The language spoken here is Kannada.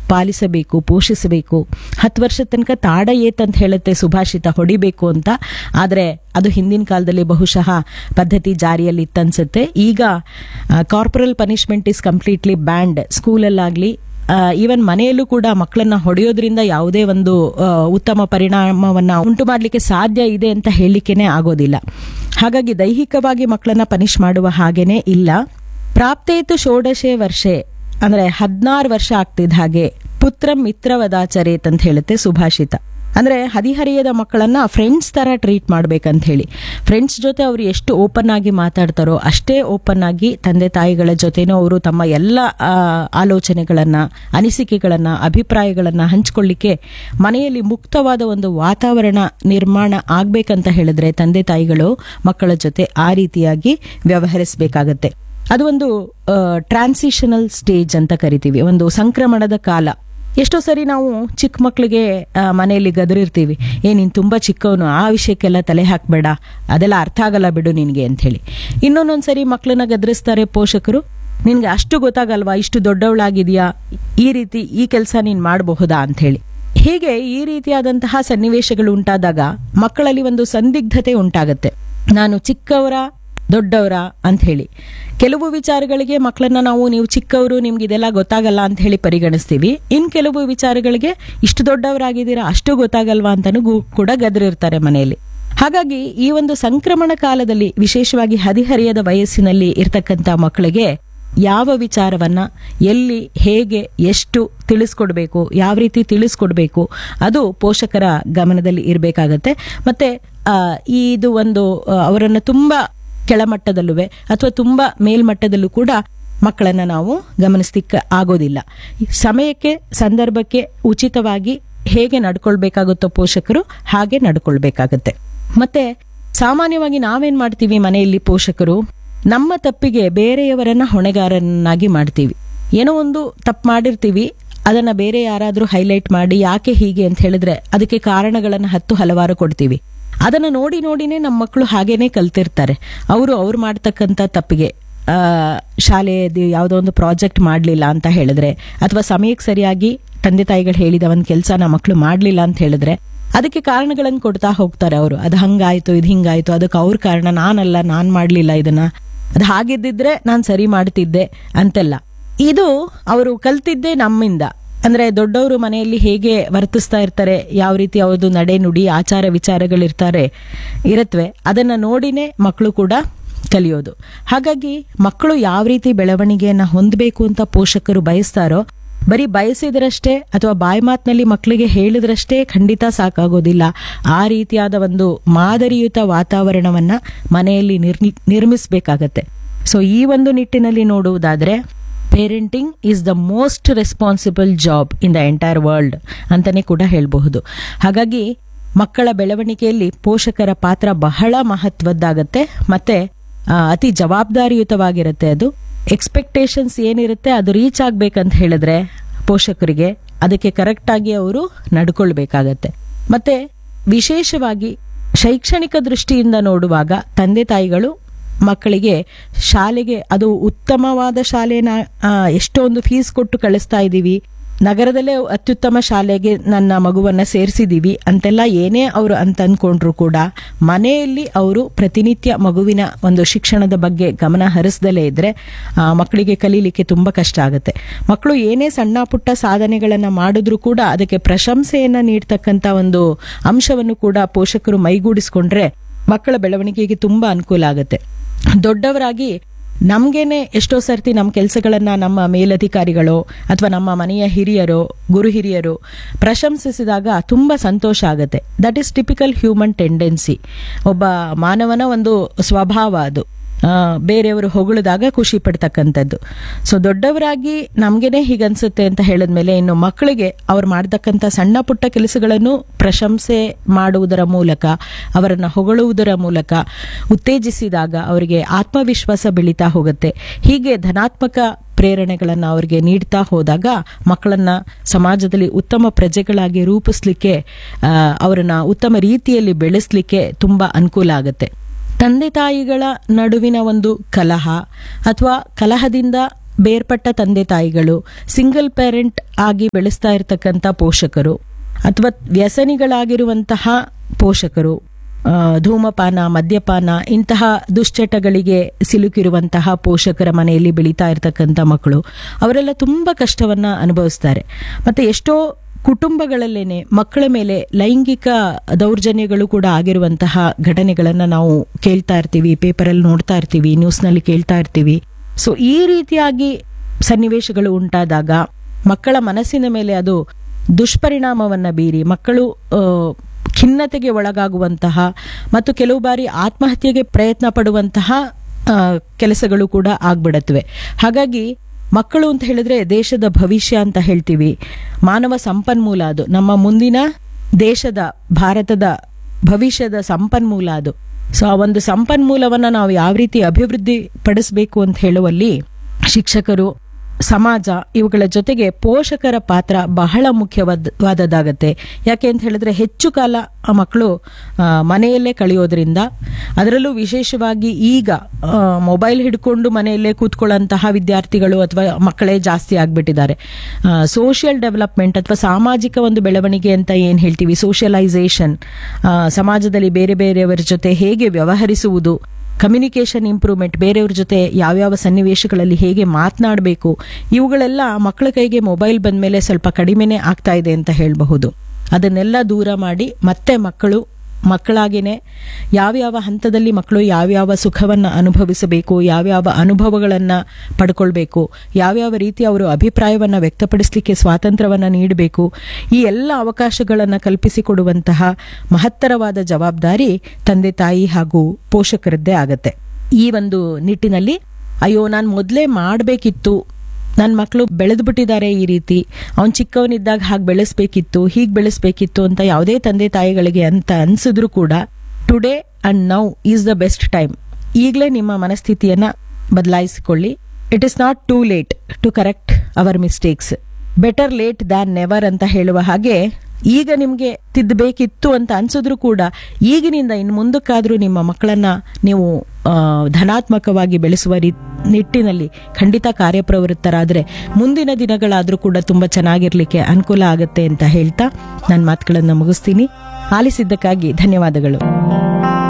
ಪಾಲಿಸಬೇಕು ಪೋಷಿಸಬೇಕು ಹತ್ತು ವರ್ಷದ ತನಕ ತಾಡ ಏತ್ ಅಂತ ಹೇಳುತ್ತೆ ಸುಭಾಷಿತ ಹೊಡಿಬೇಕು ಅಂತ ಆದರೆ ಅದು ಹಿಂದಿನ ಕಾಲದಲ್ಲಿ ಬಹುಶಃ ಪದ್ಧತಿ ಜಾರಿಯಲ್ಲಿ ಇತ್ತನ್ಸುತ್ತೆ ಈಗ corporal punishment is completely banned ಸ್ಕೂಲಲ್ಲಾಗಲಿ ಈವನ್ ಮನೆಯಲ್ಲೂ ಕೂಡ ಮಕ್ಕಳನ್ನ ಹೊಡೆಯೋದ್ರಿಂದ ಯಾವುದೇ ಒಂದು ಆ, ಉತ್ತಮ ಪರಿಣಾಮವನ್ನ ಉಂಟು ಮಾಡಲಿಕ್ಕೆ ಸಾಧ್ಯ ಇದೆ ಅಂತ ಹೇಳಲಿಕ್ಕೇನೆ ಆಗೋದಿಲ್ಲ ಹಾಗಾಗಿ ದೈಹಿಕವಾಗಿ ಮಕ್ಕಳನ್ನ ಪನಿಷ್ ಮಾಡುವ ಹಾಗೇನೆ ಇಲ್ಲ ಪ್ರಾಪ್ತೇತು ಷೋಡಶೆ ವರ್ಷೆ ಅಂದ್ರೆ ಹದಿನಾರು ವರ್ಷ ಆಗ್ತಿದ್ದ ಹಾಗೆ ಪುತ್ರ ಮಿತ್ರವದಾಚರೇತ್ ಅಂತ ಹೇಳುತ್ತೆ ಸುಭಾಷಿತ ಅಂದ್ರೆ ಹದಿಹರಿಯದ ಮಕ್ಕಳನ್ನ ಫ್ರೆಂಡ್ಸ್ ತರ ಟ್ರೀಟ್ ಮಾಡ್ಬೇಕಂತ ಹೇಳಿ ಫ್ರೆಂಡ್ಸ್ ಜೊತೆ ಅವರು ಎಷ್ಟು ಓಪನ್ ಆಗಿ ಮಾತಾಡ್ತಾರೋ ಅಷ್ಟೇ ಓಪನ್ ಆಗಿ ತಂದೆ ತಾಯಿಗಳ ಜೊತೆನೂ ಅವರು ತಮ್ಮ ಎಲ್ಲ ಆ, ಆಲೋಚನೆಗಳನ್ನ ಅನಿಸಿಕೆಗಳನ್ನ ಅಭಿಪ್ರಾಯಗಳನ್ನ ಹಂಚ್ಕೊಳ್ಳಿಕ್ಕೆ ಮನೆಯಲ್ಲಿ ಮುಕ್ತವಾದ ಒಂದು ವಾತಾವರಣ ನಿರ್ಮಾಣ ಆಗ್ಬೇಕಂತ ಹೇಳಿದ್ರೆ ತಂದೆ ತಾಯಿಗಳು ಮಕ್ಕಳ ಜೊತೆ ಆ ರೀತಿಯಾಗಿ ವ್ಯವಹರಿಸಬೇಕಾಗತ್ತೆ ಅದು ಒಂದು ಟ್ರಾನ್ಸಿಷನಲ್ ಸ್ಟೇಜ್ ಅಂತ ಕರಿತೀವಿ ಒಂದು ಸಂಕ್ರಮಣದ ಕಾಲ ಎಷ್ಟೋ ಸರಿ ನಾವು ಚಿಕ್ಕ ಮಕ್ಕಳಿಗೆ ಮನೆಯಲ್ಲಿ ಗದರಿರ್ತೀವಿ ಏ ನೀನು ತುಂಬ ಚಿಕ್ಕವನು ಆ ವಿಷಯಕ್ಕೆಲ್ಲ ತಲೆ ಹಾಕಬೇಡ ಅದೆಲ್ಲ ಅರ್ಥ ಆಗಲ್ಲ ಬಿಡು ನಿನಗೆ ಅಂತ ಹೇಳಿ ಇನ್ನೊಂದೊಂದು ಸರಿ ಮಕ್ಕಳನ್ನ ಗದರಿಸ್ತಾರೆ ಪೋಷಕರು ನಿನ್ಗೆ ಅಷ್ಟು ಗೊತ್ತಾಗಲ್ವಾ ಇಷ್ಟು ದೊಡ್ಡವಳಾಗಿದೆಯಾ ಈ ರೀತಿ ಈ ಕೆಲಸ ನೀನು ಮಾಡಬಹುದಾ ಅಂತ ಹೇಳಿ ಹೀಗೆ ಈ ರೀತಿಯಾದಂತಹ ಸನ್ನಿವೇಶಗಳು ಉಂಟಾದಾಗ ಮಕ್ಕಳಲ್ಲಿ ಒಂದು ಸಂದಿಗ್ಧತೆ ಉಂಟಾಗತ್ತೆ ನಾನು ಚಿಕ್ಕವರ ದೊಡ್ಡವರ ಅಂತ ಹೇಳಿ ಕೆಲವು ವಿಚಾರಗಳಿಗೆ ಮಕ್ಕಳನ್ನ ನಾವು ನೀವು ಚಿಕ್ಕವರು ನಿಮ್ಗೆ ಇದೆಲ್ಲ ಗೊತ್ತಾಗಲ್ಲ ಅಂತ ಹೇಳಿ ಪರಿಗಣಿಸ್ತೀವಿ ಇನ್ ಕೆಲವು ವಿಚಾರಗಳಿಗೆ ಇಷ್ಟು ದೊಡ್ಡವರಾಗಿದ್ದೀರಾ ಅಷ್ಟು ಗೊತ್ತಾಗಲ್ವಾ ಅಂತಾನು ಗು- ಕೂಡ ಗದರಿರ್ತಾರೆ ಮನೆಯಲ್ಲಿ ಹಾಗಾಗಿ ಈ ಒಂದು ಸಂಕ್ರಮಣ ಕಾಲದಲ್ಲಿ ವಿಶೇಷವಾಗಿ ಹದಿಹರಿಯದ ವಯಸ್ಸಿನಲ್ಲಿ ಇರ್ತಕ್ಕಂಥ ಮಕ್ಕಳಿಗೆ ಯಾವ ವಿಚಾರವನ್ನ ಎಲ್ಲಿ ಹೇಗೆ ಎಷ್ಟು ತಿಳಿಸ್ಕೊಡ್ಬೇಕು ಯಾವ ರೀತಿ ತಿಳಿಸ್ಕೊಡ್ಬೇಕು ಅದು ಪೋಷಕರ ಗಮನದಲ್ಲಿ ಇರಬೇಕಾಗತ್ತೆ ಮತ್ತೆ ಆ, ಇದು ಒಂದು ಆ, ಅವರನ್ನ ತುಂಬಾ ಕೆಳಮಟ್ಟದಲ್ಲೂ ಅಥವಾ ತುಂಬಾ ಮೇಲ್ಮಟ್ಟದಲ್ಲೂ ಕೂಡ ಮಕ್ಕಳನ್ನ ನಾವು ಗಮನಿಸ್ಲಿಕ್ಕೆ ಆಗೋದಿಲ್ಲ ಈ ಸಮಯಕ್ಕೆ ಸಂದರ್ಭಕ್ಕೆ ಉಚಿತವಾಗಿ ಹೇಗೆ ನಡ್ಕೊಳ್ಬೇಕಾಗುತ್ತೋ ಪೋಷಕರು ಹಾಗೆ ನಡ್ಕೊಳ್ಬೇಕಾಗತ್ತೆ ಮತ್ತೆ ಸಾಮಾನ್ಯವಾಗಿ ನಾವೇನ್ ಮಾಡ್ತೀವಿ ಮನೆಯಲ್ಲಿ ಪೋಷಕರು ನಮ್ಮ ತಪ್ಪಿಗೆ ಬೇರೆಯವರನ್ನ ಹೊಣೆಗಾರನಾಗಿ ಮಾಡ್ತೀವಿ ಏನೋ ಒಂದು ತಪ್ಪು ಮಾಡಿರ್ತೀವಿ ಅದನ್ನ ಬೇರೆ ಯಾರಾದ್ರೂ ಹೈಲೈಟ್ ಮಾಡಿ ಯಾಕೆ ಹೀಗೆ ಅಂತ ಹೇಳಿದ್ರೆ ಅದಕ್ಕೆ ಕಾರಣಗಳನ್ನ ಹತ್ತು ಹಲವಾರು ಕೊಡ್ತೀವಿ ಅದನ್ನ ನೋಡಿ ನೋಡಿನೇ ನಮ್ಮ ಮಕ್ಕಳು ಹಾಗೇನೆ ಕಲ್ತಿರ್ತಾರೆ ಅವರು ಅವ್ರು ಮಾಡ್ತಕ್ಕಂಥ ತಪ್ಪಿಗೆ ಆ, ಶಾಲೆಯದು ಯಾವುದೋ ಒಂದು ಪ್ರಾಜೆಕ್ಟ್ ಮಾಡಲಿಲ್ಲ ಅಂತ ಹೇಳಿದ್ರೆ ಅಥವಾ ಸಮಯಕ್ಕೆ ಸರಿಯಾಗಿ ತಂದೆ ತಾಯಿಗಳು ಹೇಳಿದ ಒಂದು ಕೆಲಸ ನಮ್ಮ ಮಕ್ಕಳು ಮಾಡಲಿಲ್ಲ ಅಂತ ಹೇಳಿದ್ರೆ ಅದಕ್ಕೆ ಕಾರಣಗಳನ್ನು ಕೊಡ್ತಾ ಹೋಗ್ತಾರೆ ಅವರು ಅದು ಹಂಗಾಯ್ತು ಇದು ಹಿಂಗಾಯ್ತು ಅದಕ್ಕೆ ಅವ್ರ ಕಾರಣ ನಾನಲ್ಲ ನಾನ್ ಮಾಡ್ಲಿಲ್ಲ ಇದನ್ನ ಅದು ಹಾಗಿದ್ದಿದ್ರೆ ನಾನು ಸರಿ ಮಾಡ್ತಿದ್ದೆ ಅಂತೆಲ್ಲ ಇದು ಅವರು ಕಲ್ತಿದ್ದೇ ನಮ್ಮಿಂದ ಅಂದ್ರೆ ದೊಡ್ಡವರು ಮನೆಯಲ್ಲಿ ಹೇಗೆ ವರ್ತಿಸ್ತಾ ಇರ್ತಾರೆ ಯಾವ ರೀತಿ ಅವ್ರದ್ದು ನಡೆ ನುಡಿ ಆಚಾರ ವಿಚಾರಗಳಿರ್ತಾರೆ ಇರತ್ವೆ ಅದನ್ನ ನೋಡಿನೇ ಮಕ್ಕಳು ಕೂಡ ಕಲಿಯೋದು ಹಾಗಾಗಿ ಮಕ್ಕಳು ಯಾವ ರೀತಿ ಬೆಳವಣಿಗೆಯನ್ನ ಹೊಂದಬೇಕು ಅಂತ ಪೋಷಕರು ಬಯಸ್ತಾರೋ ಬರೀ ಬಯಸಿದ್ರಷ್ಟೇ ಅಥವಾ ಬಾಯಿ ಮಾತಿನಲ್ಲಿ ಮಕ್ಕಳಿಗೆ ಹೇಳಿದ್ರಷ್ಟೇ ಖಂಡಿತ ಸಾಕಾಗೋದಿಲ್ಲ ಆ ರೀತಿಯಾದ ಒಂದು ಮಾದರಿಯುತ ವಾತಾವರಣವನ್ನ ಮನೆಯಲ್ಲಿ ನಿರ್ಮಿ ನಿರ್ಮಿಸಬೇಕಾಗತ್ತೆ ಸೊ ಈ ಒಂದು ನಿಟ್ಟಿನಲ್ಲಿ ನೋಡುವುದಾದ್ರೆ parenting is the most responsible job in the entire world ಅಂತಾನೆ ಕೂಡ ಹೇಳಬಹುದು ಹಾಗಾಗಿ ಮಕ್ಕಳ ಬೆಳವಣಿಗೆಯಲ್ಲಿ ಪೋಷಕರ ಪಾತ್ರ ಬಹಳ ಮಹತ್ವದ್ದಾಗತ್ತೆ ಮತ್ತೆ ಆ, ಅತಿ ಜವಾಬ್ದಾರಿಯುತವಾಗಿರುತ್ತೆ ಅದು ಎಕ್ಸ್ಪೆಕ್ಟೇಷನ್ಸ್ ಏನಿರುತ್ತೆ ಅದು ರೀಚ್ ಆಗ್ಬೇಕಂತ ಹೇಳಿದ್ರೆ ಪೋಷಕರಿಗೆ ಅದಕ್ಕೆ ಕರೆಕ್ಟ್ ಆಗಿ ಅವರು ನಡ್ಕೊಳ್ಬೇಕಾಗತ್ತೆ ಮತ್ತೆ ವಿಶೇಷವಾಗಿ ಶೈಕ್ಷಣಿಕ ದೃಷ್ಟಿಯಿಂದ ನೋಡುವಾಗ ತಂದೆ ತಾಯಿಗಳು ಮಕ್ಕಳಿಗೆ ಶಾಲೆಗೆ ಅದು ಉತ್ತಮವಾದ ಶಾಲೆನ ಆ, ಎಷ್ಟೊಂದು ಫೀಸ್ ಕೊಟ್ಟು ಕಳಿಸ್ತಾ ಇದ್ದೀವಿ ನಗರದಲ್ಲೇ ಅತ್ಯುತ್ತಮ ಶಾಲೆಗೆ ನನ್ನ ಮಗುವನ್ನ ಸೇರಿಸಿದೀವಿ ಅಂತೆಲ್ಲ ಏನೇ ಅವರು ಅಂತ ಅನ್ಕೊಂಡ್ರು ಕೂಡ ಮನೆಯಲ್ಲಿ ಅವರು ಪ್ರತಿನಿತ್ಯ ಮಗುವಿನ ಒಂದು ಶಿಕ್ಷಣದ ಬಗ್ಗೆ ಗಮನ ಹರಿಸದಲೇ ಇದ್ರೆ ಆ, ಮಕ್ಕಳಿಗೆ ಕಲೀಲಿಕ್ಕೆ ತುಂಬಾ ಕಷ್ಟ ಆಗುತ್ತೆ ಮಕ್ಕಳು ಏನೇ ಸಣ್ಣ ಪುಟ್ಟ ಸಾಧನೆಗಳನ್ನ ಮಾಡಿದ್ರು ಕೂಡ ಅದಕ್ಕೆ ಪ್ರಶಂಸೆಯನ್ನ ನೀಡ್ತಕ್ಕಂತ ಒಂದು ಅಂಶವನ್ನು ಕೂಡ ಪೋಷಕರು ಮೈಗೂಡಿಸ್ಕೊಂಡ್ರೆ ಮಕ್ಕಳ ಬೆಳವಣಿಗೆಗೆ ತುಂಬಾ ಅನುಕೂಲ ಆಗುತ್ತೆ ದೊಡ್ಡವರಾಗಿ ನಮ್ಗೇನೆ ಎಷ್ಟೋ ಸರ್ತಿ ನಮ್ಮ ಕೆಲಸಗಳನ್ನ ನಮ್ಮ ಮೇಲಧಿಕಾರಿಗಳು ಅಥವಾ ನಮ್ಮ ಮನೆಯ ಹಿರಿಯರು ಗುರು ಹಿರಿಯರು ಪ್ರಶಂಸಿಸಿದಾಗ ತುಂಬಾ ಸಂತೋಷ ಆಗುತ್ತೆ that is typical human tendency ಒಬ್ಬ ಮಾನವನ ಒಂದು ಸ್ವಭಾವ ಅದು ಆ, ಬೇರೆಯವರು ಹೊಗಳಿದಾಗ ಖುಷಿ ಪಡ್ತಕ್ಕಂಥದ್ದು ಸೊ ದೊಡ್ಡವರಾಗಿ ನಮ್ಗೇನೆ ಹೀಗನ್ಸುತ್ತೆ ಅಂತ ಹೇಳಿದ್ಮೇಲೆ ಇನ್ನು ಮಕ್ಕಳಿಗೆ ಅವ್ರು ಮಾಡ್ತಕ್ಕಂಥ ಸಣ್ಣ ಪುಟ್ಟ ಕೆಲಸಗಳನ್ನು ಪ್ರಶಂಸೆ ಮಾಡುವುದರ ಮೂಲಕ ಅವರನ್ನ ಹೊಗಳುವುದರ ಮೂಲಕ ಉತ್ತೇಜಿಸಿದಾಗ ಅವರಿಗೆ ಆತ್ಮವಿಶ್ವಾಸ ಬೆಳೀತಾ ಹೋಗುತ್ತೆ ಹೀಗೆ ಧನಾತ್ಮಕ ಪ್ರೇರಣೆಗಳನ್ನು ಅವರಿಗೆ ನೀಡ್ತಾ ಹೋದಾಗ ಮಕ್ಕಳನ್ನ ಸಮಾಜದಲ್ಲಿ ಉತ್ತಮ ಪ್ರಜೆಗಳಾಗಿ ರೂಪಿಸ್ಲಿಕ್ಕೆ ಆ, ಅವರನ್ನ ಉತ್ತಮ ರೀತಿಯಲ್ಲಿ ಬೆಳೆಸಲಿಕ್ಕೆ ತುಂಬಾ ಅನುಕೂಲ ಆಗುತ್ತೆ ತಂದೆ ತಾಯಿಗಳ ನಡುವಿನ ಒಂದು ಕಲಹ ಅಥವಾ ಕಲಹದಿಂದ ಬೇರ್ಪಟ್ಟ ತಂದೆ ತಾಯಿಗಳು ಸಿಂಗಲ್ ಪೇರೆಂಟ್ ಆಗಿ ಬೆಳೆಸ್ತಾ ಇರತಕ್ಕಂಥ ಪೋಷಕರು ಅಥವಾ ವ್ಯಸನಿಗಳಾಗಿರುವಂತಹ ಪೋಷಕರು ಆ, ಧೂಮಪಾನ ಮದ್ಯಪಾನ ಇಂತಹ ದುಶ್ಚಟಗಳಿಗೆ ಸಿಲುಕಿರುವಂತಹ ಪೋಷಕರ ಮನೆಯಲ್ಲಿ ಬೆಳೀತಾ ಇರತಕ್ಕಂಥ ಮಕ್ಕಳು ಅವರೆಲ್ಲ ತುಂಬಾ ಕಷ್ಟವನ್ನ ಅನುಭವಿಸ್ತಾರೆ ಮತ್ತೆ ಎಷ್ಟೋ ಕುಟುಂಬಗಳಲ್ಲೇನೆ ಮಕ್ಕಳ ಮೇಲೆ ಲೈಂಗಿಕ ದೌರ್ಜನ್ಯಗಳು ಕೂಡ ಆಗಿರುವಂತಹ ಘಟನೆಗಳನ್ನ ನಾವು ಕೇಳ್ತಾ ಇರ್ತೀವಿ ಪೇಪರಲ್ಲಿ ನೋಡ್ತಾ ಇರ್ತೀವಿ ನ್ಯೂಸ್ನಲ್ಲಿ ಕೇಳ್ತಾ ಇರ್ತೀವಿ ಸೊ ಈ ರೀತಿಯಾಗಿ ಸನ್ನಿವೇಶಗಳು ಉಂಟಾದಾಗ ಮಕ್ಕಳ ಮನಸ್ಸಿನ ಮೇಲೆ ಅದು ದುಷ್ಪರಿಣಾಮವನ್ನ ಬೀರಿ ಮಕ್ಕಳು ಆ, ಖಿನ್ನತೆಗೆ ಒಳಗಾಗುವಂತಹ ಮತ್ತು ಕೆಲವು ಬಾರಿ ಆತ್ಮಹತ್ಯೆಗೆ ಪ್ರಯತ್ನ ಪಡುವಂತಹ ಆ, ಕೆಲಸಗಳು ಕೂಡ ಆಗ್ಬಿಡತ್ವೆ ಹಾಗಾಗಿ ಮಕ್ಕಳು ಅಂತ ಹೇಳಿದ್ರೆ ದೇಶದ ಭವಿಷ್ಯ ಅಂತ ಹೇಳ್ತೀವಿ ಮಾನವ ಸಂಪನ್ಮೂಲ ಅದು ನಮ್ಮ ಮುಂದಿನ ದೇಶದ ಭಾರತದ ಭವಿಷ್ಯದ ಸಂಪನ್ಮೂಲ ಅದು ಸೊ ಆ ಒಂದು ಸಂಪನ್ಮೂಲವನ್ನ ನಾವು ಯಾವ ರೀತಿ ಅಭಿವೃದ್ಧಿ ಪಡಿಸಬೇಕು ಅಂತ ಹೇಳುವಲ್ಲಿ ಶಿಕ್ಷಕರು ಸಮಾಜ ಇವುಗಳ ಜೊತೆಗೆ ಪೋಷಕರ ಪಾತ್ರ ಬಹಳ ಮುಖ್ಯವಾದದ್ದಾಗತ್ತೆ ಯಾಕೆ ಅಂತ ಹೇಳಿದ್ರೆ ಹೆಚ್ಚು ಕಾಲ ಆ ಮಕ್ಕಳು ಆ, ಮನೆಯಲ್ಲೇ ಕಳೆಯೋದ್ರಿಂದ ಅದರಲ್ಲೂ ವಿಶೇಷವಾಗಿ ಈಗ ಆ, ಮೊಬೈಲ್ ಹಿಡ್ಕೊಂಡು ಮನೆಯಲ್ಲೇ ಕೂತ್ಕೊಳ್ಳೋಂತಹ ವಿದ್ಯಾರ್ಥಿಗಳು ಅಥವಾ ಮಕ್ಕಳೇ ಜಾಸ್ತಿ ಆಗ್ಬಿಟ್ಟಿದ್ದಾರೆ ಸೋಷಿಯಲ್ ಡೆವಲಪ್ಮೆಂಟ್ ಅಥವಾ ಸಾಮಾಜಿಕ ಒಂದು ಬೆಳವಣಿಗೆ ಅಂತ ಏನ್ ಹೇಳ್ತೀವಿ ಸೋಷಿಯಲೈಸೇಷನ್ ಸಮಾಜದಲ್ಲಿ ಬೇರೆ ಬೇರೆಯವರ ಜೊತೆ ಹೇಗೆ ವ್ಯವಹರಿಸುವುದು ಕಮ್ಯುನಿಕೇಷನ್ ಇಂಪ್ರೂವ್ಮೆಂಟ್ ಬೇರೆಯವ್ರ ಜೊತೆ ಯಾವ್ಯಾವ ಸನ್ನಿವೇಶಗಳಲ್ಲಿ ಹೇಗೆ ಮಾತನಾಡಬೇಕು ಇವುಗಳೆಲ್ಲ ಮಕ್ಕಳ ಕೈಗೆ ಮೊಬೈಲ್ ಬಂದ್ಮೇಲೆ ಸ್ವಲ್ಪ ಕಡಿಮೆನೇ ಆಗ್ತಾ ಇದೆ ಅಂತ ಹೇಳಬಹುದು ಅದನ್ನೆಲ್ಲ ದೂರ ಮಾಡಿ ಮತ್ತೆ ಮಕ್ಕಳು ಮಕ್ಕಳಾಗೇನೆ ಯಾವ್ಯಾವ ಹಂತದಲ್ಲಿ ಮಕ್ಕಳು ಯಾವ್ಯಾವ ಸುಖವನ್ನ ಅನುಭವಿಸಬೇಕು ಯಾವ್ಯಾವ ಅನುಭವಗಳನ್ನ ಪಡ್ಕೊಳ್ಬೇಕು ಯಾವ್ಯಾವ ರೀತಿ ಅವರು ಅಭಿಪ್ರಾಯವನ್ನ ವ್ಯಕ್ತಪಡಿಸಲಿಕ್ಕೆ ಸ್ವಾತಂತ್ರ್ಯವನ್ನ ನೀಡಬೇಕು ಈ ಎಲ್ಲ ಅವಕಾಶಗಳನ್ನ ಕಲ್ಪಿಸಿಕೊಡುವಂತಹ ಮಹತ್ತರವಾದ ಜವಾಬ್ದಾರಿ ತಂದೆ ತಾಯಿ ಹಾಗೂ ಪೋಷಕರದ್ದೇ ಆಗತ್ತೆ ಈ ಒಂದು ನಿಟ್ಟಿನಲ್ಲಿ ಅಯ್ಯೋ ನಾನು ಮೊದಲೇ ಮಾಡಬೇಕಿತ್ತು ನನ್ನ ಮಕ್ಕಳು ಬೆಳೆದು ಬಿಟ್ಟಿದ್ದಾರೆ ಈ ರೀತಿ ಅವ್ನು ಚಿಕ್ಕವನಿದ್ದಾಗ ಹಾಗೆ ಬೆಳೆಸ್ಬೇಕಿತ್ತು ಹೀಗೆ ಬೆಳೆಸ್ಬೇಕಿತ್ತು ಅಂತ ಯಾವುದೇ ತಂದೆ ತಾಯಿಗಳಿಗೆ ಅಂತ ಅನ್ಸಿದ್ರು ಕೂಡ today and now is the best time ಈಗಲೇ ನಿಮ್ಮ ಮನಸ್ಥಿತಿಯನ್ನ ಬದಲಾಯಿಸಿಕೊಳ್ಳಿ it is not too late to correct our mistakes better late than never ಅಂತ ಹೇಳುವ ಹಾಗೆ ಈಗ ನಿಮ್ಗೆ ತಿದ್ದಬೇಕಿತ್ತು ಅಂತ ಅನ್ಸಿದ್ರು ಕೂಡ ಈಗಿನಿಂದ ಇನ್ನು ಮುಂದಕ್ಕಾದ್ರೂ ನಿಮ್ಮ ಮಕ್ಕಳನ್ನ ನೀವು ಆ, ಧನಾತ್ಮಕವಾಗಿ ಬೆಳೆಸುವ ರೀ ನಿಟ್ಟಿನಲ್ಲಿ ಖಂಡಿತ ಕಾರ್ಯಪ್ರವೃತ್ತರಾದ್ರೆ ಮುಂದಿನ ದಿನಗಳಾದ್ರೂ ಕೂಡ ತುಂಬಾ ಚೆನ್ನಾಗಿರ್ಲಿಕ್ಕೆ ಅನುಕೂಲ ಆಗತ್ತೆ ಅಂತ ಹೇಳ್ತಾ ನನ್ನ ಮಾತುಗಳನ್ನ ಮುಗಿಸ್ತೀನಿ ಆಲಿಸಿದ್ದಕ್ಕಾಗಿ ಧನ್ಯವಾದಗಳು